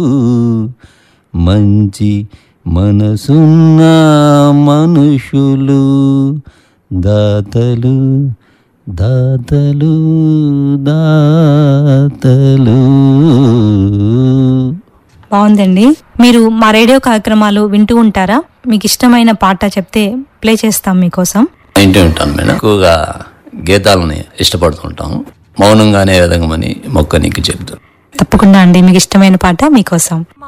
మంచి మనసున్న మనుషులు దాతలు దాతలు దాతలు బాగుందండి మీరు మా రేడియో కార్యక్రమాలు వింటూ ఉంటారా మీకు ఇష్టమైన పాట చెప్తే ప్లే చేస్తాం మీకోసం ఇంటూ ఉంటాను మేడం ఎక్కువగా గీతాలని ఇష్టపడుతుంటాము మౌనంగానే విధంగమని మొక్క నీకు చెప్తాను తప్పకుండా అండి మీకు ఇష్టమైన పాట మీకోసం